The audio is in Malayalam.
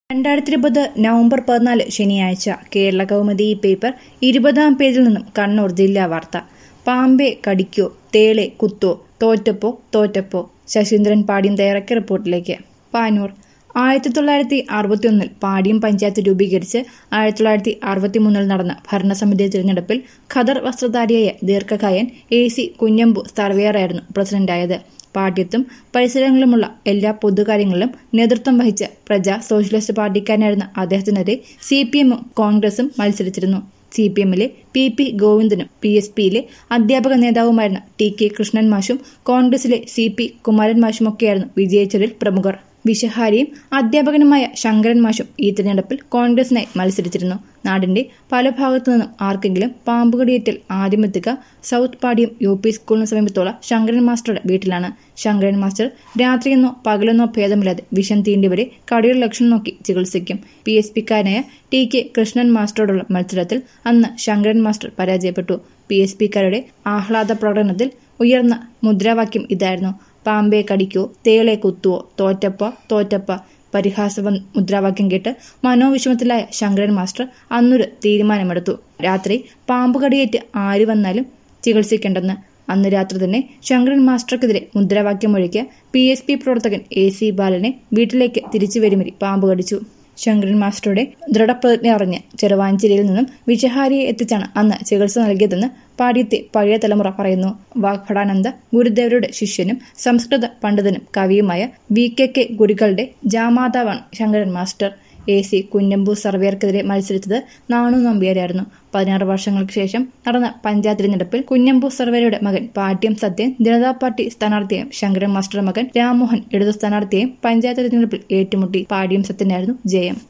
രണ്ടായിരത്തി ഇരുപത് നവംബർ പതിനാല് ശനിയാഴ്ച കേരള കൗമുദി ഈ പേപ്പർ ഇരുപതാം പേജിൽ നിന്നും കണ്ണൂർ ജില്ലാ വാർത്ത പാമ്പെ കടിക്കോ തേളെ കുത്തോ തോറ്റപ്പോ തോറ്റപ്പോ ശശീന്ദ്രൻ പാടിയം തയ്യാറാക്കിയ റിപ്പോർട്ടിലേക്ക് പാനൂർ ആയിരത്തി തൊള്ളായിരത്തി അറുപത്തിയൊന്നിൽ പാടിയം പഞ്ചായത്ത് രൂപീകരിച്ച് ആയിരത്തി തൊള്ളായിരത്തി അറുപത്തിമൂന്നിൽ നടന്ന ഭരണസമിതി തിരഞ്ഞെടുപ്പിൽ ഖദർ വസ്ത്രധാരിയായ ദീർഘകായൻ എ സി കുഞ്ഞമ്പു സർവേയറായിരുന്നു പ്രസിഡന്റായത് പാട്യത്തും പരിസരങ്ങളിലുമുള്ള എല്ലാ പൊതുകാര്യങ്ങളിലും നേതൃത്വം വഹിച്ച പ്രജാ സോഷ്യലിസ്റ്റ് പാർട്ടിക്കാരനായിരുന്ന അദ്ദേഹത്തിനെതിരെ സി പി എമ്മും കോൺഗ്രസും മത്സരിച്ചിരുന്നു സി പി എമ്മിലെ പി പി ഗോവിന്ദനും പി എസ് പിയിലെ അധ്യാപക നേതാവുമായിരുന്ന ടി കെ കൃഷ്ണൻ മാഷും കോൺഗ്രസിലെ സി പി കുമാരൻ മാഷുമൊക്കെയായിരുന്നു വിജയിച്ചതിൽ പ്രമുഖർ വിഷഹാരിയും അധ്യാപകനുമായ ശങ്കരൻ മാഷും ഈ തിരഞ്ഞെടുപ്പിൽ കോൺഗ്രസിനായി മത്സരിച്ചിരുന്നു നാടിന്റെ പല ഭാഗത്തു നിന്നും ആർക്കെങ്കിലും പാമ്പുകടിയേറ്റൽ ആദ്യമെത്തുക സൗത്ത് പാടിയം യു പി സ്കൂളിന് സമീപത്തുള്ള ശങ്കരൻ മാസ്റ്ററുടെ വീട്ടിലാണ് ശങ്കരൻ മാസ്റ്റർ രാത്രിയെന്നോ പകലെന്നോ ഭേദമില്ലാതെ വിഷം തീണ്ടിവരെ കടിയുടെ ലക്ഷണം നോക്കി ചികിത്സിക്കും പി എസ് പിക്കാരനായ ടി കെ കൃഷ്ണൻ മാസ്റ്ററോടുള്ള മത്സരത്തിൽ അന്ന് ശങ്കരൻ മാസ്റ്റർ പരാജയപ്പെട്ടു പി എസ് പിക്കാരുടെ ആഹ്ലാദ പ്രകടനത്തിൽ ഉയർന്ന മുദ്രാവാക്യം ഇതായിരുന്നു പാമ്പെ കടിക്കോ തേളെ കുത്തുവോ തോറ്റപ്പ തോറ്റപ്പ പരിഹാസ മുദ്രാവാക്യം കേട്ട് മനോവിഷമത്തിലായ ശങ്കരൻ മാസ്റ്റർ അന്നൊരു തീരുമാനമെടുത്തു രാത്രി പാമ്പ് കടിയേറ്റ് ആര് വന്നാലും ചികിത്സിക്കേണ്ടെന്ന് അന്ന് രാത്രി തന്നെ ശങ്കരൻ മാസ്റ്റർക്കെതിരെ മുദ്രാവാക്യം ഒഴുക്കിയ പി എസ് പി പ്രവർത്തകൻ എ സി ബാലനെ വീട്ടിലേക്ക് തിരിച്ചു വരുമരി പാമ്പ് കടിച്ചു ശങ്കരൻ മാസ്റ്ററുടെ ദൃഢപ്രതിജ്ഞ അറിഞ്ഞ് ചെറുവാഞ്ചേരിയിൽ നിന്നും വിജഹാരിയെ എത്തിച്ചാണ് അന്ന് ചികിത്സ നൽകിയതെന്ന് പാട്യത്തെ പഴയ തലമുറ പറയുന്നു വാഗ്ഭടാനന്ദ ഗുരുദേവരുടെ ശിഷ്യനും സംസ്കൃത പണ്ഡിതനും കവിയുമായ വി കെ കെ ഗുരുക്കളുടെ ജാമാതാവാണ് Sankaran master A C Kunhambu സർവേയർക്കെതിരെ മത്സരിച്ചത് നാണു നമ്പ്യാരായിരുന്നു പതിനാറ് വർഷങ്ങൾക്ക് ശേഷം നടന്ന പഞ്ചായത്ത് തിരഞ്ഞെടുപ്പിൽ കുഞ്ഞമ്പു സർവേയരുടെ മകൻ പാട്യം സത്യൻ ജനതാ പാർട്ടി സ്ഥാനാർത്ഥിയെയും ശങ്കരൻ മാസ്റ്ററുടെ മകൻ രാമോഹൻ ഇടതു സ്ഥാനാർത്ഥിയെയും പഞ്ചായത്ത് തിരഞ്ഞെടുപ്പിൽ ഏറ്റുമുട്ടി പാട്യം സത്യനായിരുന്നു ജയം